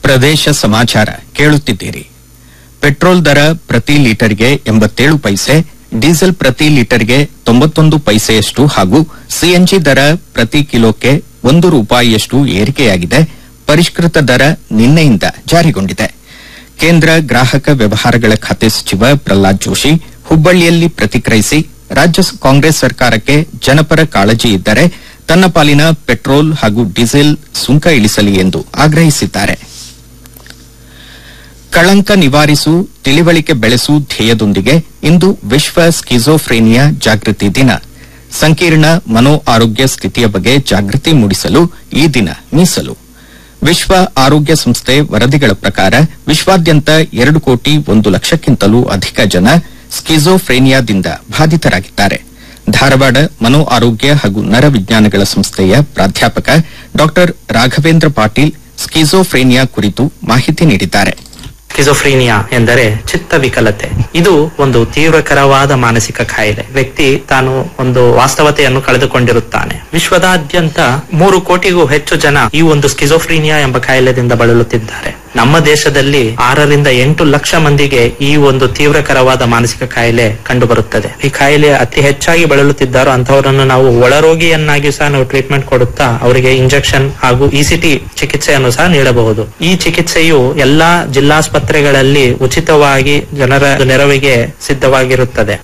ಪ್ರದೇಶ ಸಮಾಚಾರ ಕೇಳುತ್ತಿದ್ದೀರಿ ಪೆಟ್ರೋಲ್ ದರ ಪ್ರತಿ ಲೀಟರ್ಗೆ ಎಂಬತ್ತೇಳು ಪೈಸೆ ಡೀಸೆಲ್ ಪ್ರತಿ ಲೀಟರ್ಗೆ ತೊಂಬತ್ತೊಂದು ಪೈಸೆಯಷ್ಟು ಹಾಗೂ ಸಿಎನ್ಜಿ ದರ ಪ್ರತಿ ಕಿಲೋಕ್ಕೆ ಒಂದು ರೂಪಾಯಿಯಷ್ಟು ಏರಿಕೆಯಾಗಿದೆ ಪರಿಷ್ಕೃತ ದರ ನಿನ್ನೆಯಿಂದ ಜಾರಿಗೊಂಡಿದೆ ಕೇಂದ್ರ ಗ್ರಾಹಕ ವ್ಯವಹಾರಗಳ ಖಾತೆ ಸಚಿವ ಪ್ರಹ್ಲಾದ್ ಜೋಶಿ ಹುಬ್ಬಳ್ಳಿಯಲ್ಲಿ ಪ್ರತಿಕ್ರಿಯಿಸಿ ರಾಜ್ಯ ಸ- ಕಾಂಗ್ರೆಸ್ ಸರ್ಕಾರಕ್ಕೆ ಜನಪರ ಕಾಳಜಿ ಇದ್ದರೆ ತನ್ನ ಪಾಲಿನ ಪೆಟ್ರೋಲ್ ಹಾಗೂ ಡೀಸೆಲ್ ಸುಂಕ ಇಳಿಸಲಿ ಎಂದು ಆಗ್ರಹಿಸಿದ್ದಾರೆ ಕಳಂಕ ನಿವಾರಿಸು ತಿಳಿವಳಿಕೆ ಬೆಳೆಸು ಧ್ಯೇಯದೊಂದಿಗೆ ಇಂದು ವಿಶ್ವ ಸ್ಕಿಜೋಫ್ರೇನಿಯಾ ಜಾಗೃತಿ ದಿನ ಸಂಕೀರ್ಣ ಮನೋ ಆರೋಗ್ಯ ಸ್ಥಿತಿಯ ಬಗ್ಗೆ ಜಾಗೃತಿ ಮೂಡಿಸಲು ಈ ದಿನ ಮೀಸಲು ವಿಶ್ವ ಆರೋಗ್ಯ ಸಂಸ್ಥೆ ವರದಿಗಳ ಪ್ರಕಾರ ವಿಶ್ವಾದ್ಯಂತ ಎರಡು ಕೋಟಿ ಒಂದು ಲಕ್ಷಕ್ಕಿಂತಲೂ ಅಧಿಕ ಜನ ಸ್ಕಿಜೋಫ್ರೇನಿಯಾದಿಂದ ಬಾಧಿತರಾಗಿದ್ದಾರೆ ಧಾರವಾಡ ಮನೋ ಆರೋಗ್ಯ ಹಾಗೂ ನರವಿಜ್ಞಾನಗಳ ಸಂಸ್ಥೆಯ ಪ್ರಾಧ್ಯಾಪಕ ಡಾ ರಾಘವೇಂದ್ರ ಪಾಟೀಲ್ ಸ್ಕಿಜೋಫ್ರೇನಿಯಾ ಕುರಿತು ಮಾಹಿತಿ ನೀಡಿದ್ದಾರೆ ಸ್ಕಿಜೋಫ್ರೀನಿಯಾ ಎಂದರೆ ಚಿತ್ತ ವಿಕಲತೆ ಇದು ಒಂದು ತೀವ್ರಕರವಾದ ಮಾನಸಿಕ ಕಾಯಿಲೆ ವ್ಯಕ್ತಿ ತಾನು ಒಂದು ವಾಸ್ತವತೆಯನ್ನು ಕಳೆದುಕೊಂಡಿರುತ್ತಾನೆ ವಿಶ್ವದಾದ್ಯಂತ ಮೂರು ಕೋಟಿಗೂ ಹೆಚ್ಚು ಜನ ಈ ಒಂದು ಸ್ಕಿಜೋಫ್ರೀನಿಯಾ ಎಂಬ ಕಾಯಿಲೆದಿಂದ ಬಳಲುತ್ತಿದ್ದಾರೆ ನಮ್ಮ ದೇಶದಲ್ಲಿ ಆರರಿಂದ ಎಂಟು ಲಕ್ಷ ಮಂದಿಗೆ ಈ ಒಂದು ತೀವ್ರಕರವಾದ ಮಾನಸಿಕ ಕಾಯಿಲೆ ಕಂಡುಬರುತ್ತದೆ ಈ ಕಾಯಿಲೆ ಅತಿ ಹೆಚ್ಚಾಗಿ ಬಳಲುತ್ತಿದ್ದಾರೋ ಅಂತವರನ್ನು ನಾವು ಒಳರೋಗಿಯನ್ನಾಗಿ ಸಹ ನಾವು ಟ್ರೀಟ್ಮೆಂಟ್ ಕೊಡುತ್ತಾ ಅವರಿಗೆ ಇಂಜೆಕ್ಷನ್ ಹಾಗೂ ಇಸಿಟಿ ಚಿಕಿತ್ಸೆಯನ್ನು ಸಹ ನೀಡಬಹುದು ಈ ಚಿಕಿತ್ಸೆಯು ಎಲ್ಲಾ ಜಿಲ್ಲಾಸ್ಪತ್ರೆಗಳಲ್ಲಿ ಉಚಿತವಾಗಿ ಜನರ ನೆರವಿಗೆ ಸಿದ್ಧವಾಗಿರುತ್ತದೆ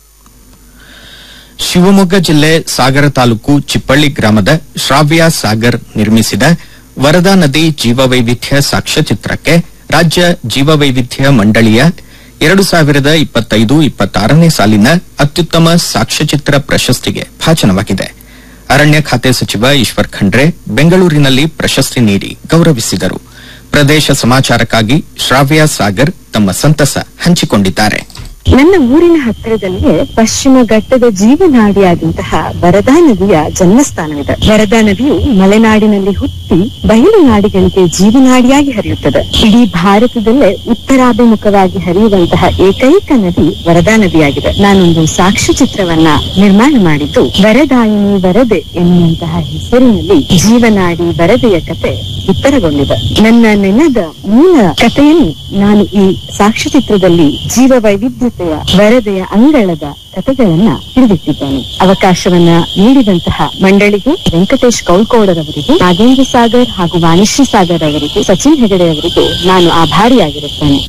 ಶಿವಮೊಗ್ಗ ಜಿಲ್ಲೆ ಸಾಗರ ತಾಲೂಕು ಚಿಪ್ಪಳ್ಳಿ ಗ್ರಾಮದ ಶ್ರಾವ್ಯ ಸಾಗರ್ ನಿರ್ಮಿಸಿದ ವರದಾ ನದಿ ಜೀವವೈವಿಧ್ಯ ಸಾಕ್ಷ್ಯಚಿತ್ರಕ್ಕೆ ರಾಜ್ಯ ಜೀವವೈವಿಧ್ಯ ಮಂಡಳಿಯ ಎರಡು ಸಾವಿರದ ಇಪ್ಪತ್ತೈದು ಇಪ್ಪತ್ತಾರನೇ ಸಾಲಿನ ಅತ್ಯುತ್ತಮ ಸಾಕ್ಷ್ಯಚಿತ್ರ ಪ್ರಶಸ್ತಿಗೆ ಭಾಜನವಾಗಿದೆ ಅರಣ್ಯ ಖಾತೆ ಸಚಿವ ಈಶ್ವರ್ ಖಂಡ್ರೆ ಬೆಂಗಳೂರಿನಲ್ಲಿ ಪ್ರಶಸ್ತಿ ನೀಡಿ ಗೌರವಿಸಿದರು ಪ್ರದೇಶ ಸಮಾಚಾರಕ್ಕಾಗಿ ಶ್ರಾವ್ಯ ಸಾಗರ್ ತಮ್ಮ ಸಂತಸ ಹಂಚಿಕೊಂಡಿದ್ದಾರೆ ನನ್ನ ಊರಿನ ಹತ್ತಿರದಲ್ಲಿಯೇ ಪಶ್ಚಿಮ ಘಟ್ಟದ ಜೀವನಾಡಿಯಾದಂತಹ ವರದಾ ನದಿಯ ಜನ್ಮಸ್ಥಾನವಿದೆ ವರದಾ ನದಿಯು ಮಲೆನಾಡಿನಲ್ಲಿ ಹುಟ್ಟಿ ಬಯಲು ನಾಡಿಗಳಿಗೆ ಜೀವನಾಡಿಯಾಗಿ ಹರಿಯುತ್ತದೆ ಇಡೀ ಭಾರತದಲ್ಲೇ ಉತ್ತರಾಭಿಮುಖವಾಗಿ ಹರಿಯುವಂತಹ ಏಕೈಕ ನದಿ ವರದಾ ನದಿಯಾಗಿದೆ ನಾನೊಂದು ಸಾಕ್ಷ್ಯಚಿತ್ರವನ್ನ ನಿರ್ಮಾಣ ಮಾಡಿದ್ದು ವರದಾಯಿನಿ ವರದೆ ಎನ್ನುವಂತಹ ಹೆಸರಿನಲ್ಲಿ ಜೀವನಾಡಿ ವರದೆಯ ಕತೆ ಬಿತ್ತರಗೊಂಡಿದೆ ನನ್ನ ನೆನದ ಮೂಲ ಕಥೆಯನ್ನು ನಾನು ಈ ಸಾಕ್ಷ್ಯಚಿತ್ರದಲ್ಲಿ ಜೀವ ವೈವಿಧ್ಯತೆಯ ವರದೆಯ ಅಂಗಳದ ಕಥೆಗಳನ್ನ ಹಿಡಿದಿಟ್ಟಿದ್ದೇನೆ ಅವಕಾಶವನ್ನ ನೀಡಿದಂತಹ ಮಂಡಳಿಗೆ ವೆಂಕಟೇಶ್ ಕೌಲ್ಕೋಡರವರಿಗೂ ನಾಗೇಂದ್ರ ಸಾಗರ್ ಹಾಗೂ ವಾಣಿಶ್ರೀ ಸಾಗರ್ ಅವರಿಗೂ ಸಚಿನ್ ಹೆಗಡೆ ಅವರಿಗೂ ನಾನು ಆಭಾರಿಯಾಗಿರುತ್ತೇನೆ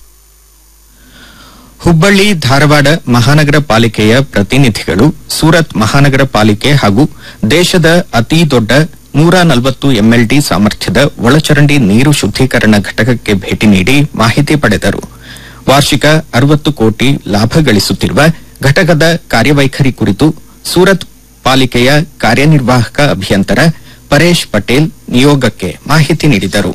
ಹುಬ್ಬಳ್ಳಿ ಧಾರವಾಡ ಮಹಾನಗರ ಪಾಲಿಕೆಯ ಪ್ರತಿನಿಧಿಗಳು ಸೂರತ್ ಮಹಾನಗರ ಪಾಲಿಕೆ ಹಾಗೂ ದೇಶದ ಅತಿ ದೊಡ್ಡ ನೂರ ನಲವತ್ತು ಎಂಎಲ್ಡಿ ಸಾಮರ್ಥ್ಯದ ಒಳಚರಂಡಿ ನೀರು ಶುದ್ದೀಕರಣ ಘಟಕಕ್ಕೆ ಭೇಟಿ ನೀಡಿ ಮಾಹಿತಿ ಪಡೆದರು ವಾರ್ಷಿಕ ಅರವತ್ತು ಕೋಟಿ ಲಾಭ ಗಳಿಸುತ್ತಿರುವ ಘಟಕದ ಕಾರ್ಯವೈಖರಿ ಕುರಿತು ಸೂರತ್ ಪಾಲಿಕೆಯ ಕಾರ್ಯನಿರ್ವಾಹಕ ಅಭಿಯಂತರ ಪರೇಶ್ ಪಟೇಲ್ ನಿಯೋಗಕ್ಕೆ ಮಾಹಿತಿ ನೀಡಿದರು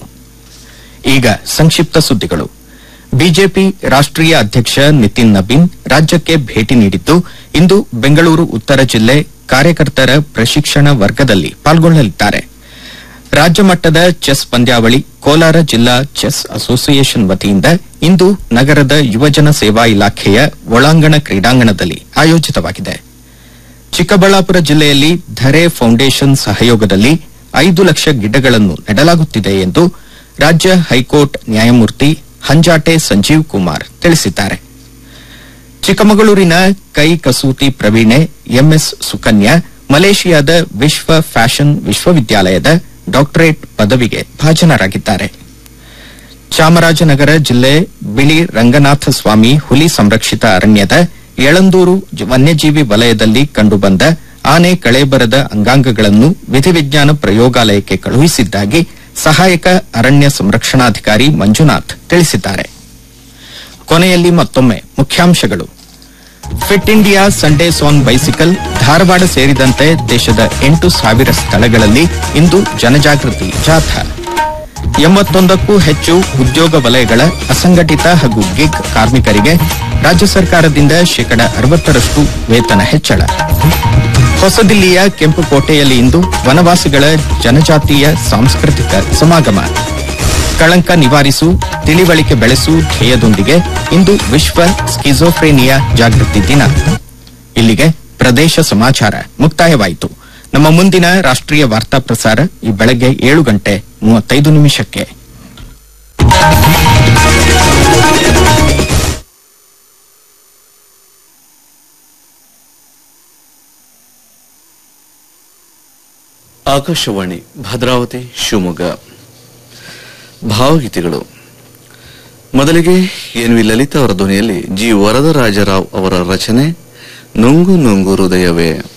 ಈಗ ಸಂಕ್ಷಿಪ್ತ ಸುದ್ದಿಗಳು ಬಿಜೆಪಿ ರಾಷ್ಟ್ರೀಯ ಅಧ್ಯಕ್ಷ ನಿತಿನ್ ನಬೀನ್ ರಾಜ್ಯಕ್ಕೆ ಭೇಟಿ ನೀಡಿದ್ದು ಇಂದು ಬೆಂಗಳೂರು ಉತ್ತರ ಜಿಲ್ಲೆ ಕಾರ್ಯಕರ್ತರ ಪ್ರಶಿಕ್ಷಣ ವರ್ಗದಲ್ಲಿ ಪಾಲ್ಗೊಳ್ಳಲಿದ್ದಾರೆ ರಾಜ್ಯ ಮಟ್ಟದ ಚೆಸ್ ಪಂದ್ಯಾವಳಿ ಕೋಲಾರ ಜಿಲ್ಲಾ ಚೆಸ್ ಅಸೋಸಿಯೇಷನ್ ವತಿಯಿಂದ ಇಂದು ನಗರದ ಯುವಜನ ಸೇವಾ ಇಲಾಖೆಯ ಒಳಾಂಗಣ ಕ್ರೀಡಾಂಗಣದಲ್ಲಿ ಆಯೋಜಿತವಾಗಿದೆ ಚಿಕ್ಕಬಳ್ಳಾಪುರ ಜಿಲ್ಲೆಯಲ್ಲಿ ಧರೆ ಫೌಂಡೇಶನ್ ಸಹಯೋಗದಲ್ಲಿ ಐದು ಲಕ್ಷ ಗಿಡಗಳನ್ನು ನೆಡಲಾಗುತ್ತಿದೆ ಎಂದು ರಾಜ್ಯ ಹೈಕೋರ್ಟ್ ನ್ಯಾಯಮೂರ್ತಿ ಹಂಜಾಟೆ ಸಂಜೀವ್ ಕುಮಾರ್ ತಿಳಿಸಿದ್ದಾರೆ ಚಿಕ್ಕಮಗಳೂರಿನ ಕೈ ಕಸೂತಿ ಪ್ರವೀಣೆ ಎಂಎಸ್ ಸುಕನ್ಯಾ ಮಲೇಷಿಯಾದ ವಿಶ್ವ ಫ್ಯಾಷನ್ ವಿಶ್ವವಿದ್ಯಾಲಯದ ಡಾಕ್ಟರೇಟ್ ಪದವಿಗೆ ಭಾಜನರಾಗಿದ್ದಾರೆ ಚಾಮರಾಜನಗರ ಜಿಲ್ಲೆ ಬಿಳಿ ರಂಗನಾಥ ಸ್ವಾಮಿ ಹುಲಿ ಸಂರಕ್ಷಿತ ಅರಣ್ಯದ ಯಳಂದೂರು ಜ- ವನ್ಯಜೀವಿ ವಲಯದಲ್ಲಿ ಕಂಡುಬಂದ ಆನೆ ಕಳೇಬರದ ಅಂಗಾಂಗಗಳನ್ನು ವಿಧಿವಿಜ್ಞಾನ ಪ್ರಯೋಗಾಲಯಕ್ಕೆ ಕಳುಹಿಸಿದ್ದಾಗಿ ಸಹಾಯಕ ಅರಣ್ಯ ಸಂರಕ್ಷಣಾಧಿಕಾರಿ ಮಂಜುನಾಥ್ ತಿಳಿಸಿದ್ದಾರೆ ಕೊನೆಯಲ್ಲಿ ಮತ್ತೊಮ್ಮೆ ಮುಖ್ಯಾಂಶಗಳು Fit India Sundays on bicycle Dharwad ಸೇರಿದಂತೆ ದೇಶದ ಎಂಟು ಸಾವಿರ ಸ್ಥಳಗಳಲ್ಲಿ ಇಂದು ಜನಜಾಗೃತಿ ಜಾಥಾ ಎಂಬತ್ತೊಂದಕ್ಕೂ ಹೆಚ್ಚು ಉದ್ಯೋಗ ವಲಯಗಳ ಅಸಂಘಟಿತ ಹಾಗೂ ಗಿಗ್ ಕಾರ್ಮಿಕರಿಗೆ ರಾಜ್ಯ ಸರ್ಕಾರದಿಂದ ಶೇಕಡ ಅರವತ್ತರಷ್ಟು ವೇತನ ಹೆಚ್ಚಳ ಹೊಸದಿಲ್ಲಿಯ ಕೆಂಪುಕೋಟೆಯಲ್ಲಿ ಇಂದು ವನವಾಸಿಗಳ ಜನಜಾತೀಯ ಸಾಂಸ್ಕೃತಿಕ ಸಮಾಗಮ ಕಳಂಕ ನಿವಾರಿಸು ತಿಳಿವಳಿಕೆ ಬೆಳೆಸು ಧ್ಯೇಯದೊಂದಿಗೆ ಇಂದು ವಿಶ್ವ ಸ್ಕಿಜೋಫ್ರೇನಿಯಾ ಜಾಗೃತಿ ದಿನ ಇಲ್ಲಿಗೆ ಪ್ರದೇಶ ಸಮಾಚಾರ ಮುಕ್ತಾಯವಾಯಿತು ನಮ್ಮ ಮುಂದಿನ ರಾಷ್ಟ್ರೀಯ ವಾರ್ತಾ ಪ್ರಸಾರ ಈ ಬೆಳಗ್ಗೆ ಏಳು ಗಂಟೆ ಮೂವತ್ತೈದು ನಿಮಿಷಕ್ಕೆ ಆಕಾಶವಾಣಿ ಭದ್ರಾವತಿ ಶಿವಮೊಗ್ಗ ಭಾವಗೀತೆಗಳು ಮೊದಲಿಗೆ ಎನ್ ವಿ ಲಲಿತಾ ಅವರ ಧ್ವನಿಯಲ್ಲಿ ಜಿ ವರದರಾಜರಾವ್ ಅವರ ರಚನೆ ನುಂಗು ನುಂಗು ಹೃದಯವೇ